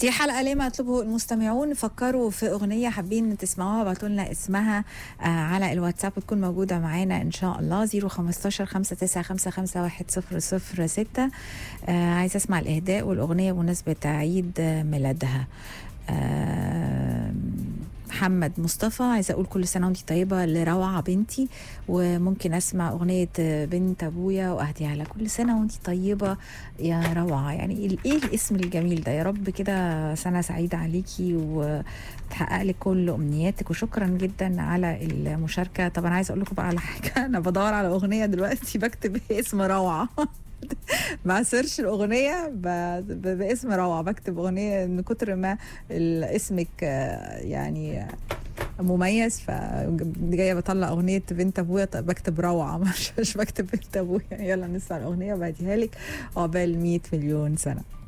دي حلقة ليه ما يطلبه المستمعون فكروا في أغنية حابين تسمعوها بعتوا لنا اسمها آه على الواتساب تكون موجودة معانا إن شاء الله 015 59 ستة آه عايزة أسمع الإهداء والأغنية بمناسبة عيد آه، ميلادها آه محمد مصطفى عايزه اقول كل سنه وانت طيبه لروعه بنتي وممكن اسمع اغنيه بنت ابويا واهديها لها كل سنه وانت طيبه يا روعه يعني ال- ايه الاسم الجميل ده يا رب كده سنه سعيده عليكي وتحقق لك كل امنياتك وشكرا جدا على المشاركه طبعا عايزه اقول لكم بقى على حاجه انا بدور على اغنيه دلوقتي بكتب اسم روعه مع سيرش الاغنيه ب... ب... باسم روعه بكتب اغنيه من كتر ما ال- اسمك آه، يعني مميز ف جايه بطلع اغنيه بنت ابويا طب بكتب روعه مش مش بكتب بنت ابويا يلا نسمع الاغنيه وبعديها لك عقبال 100 مليون سنه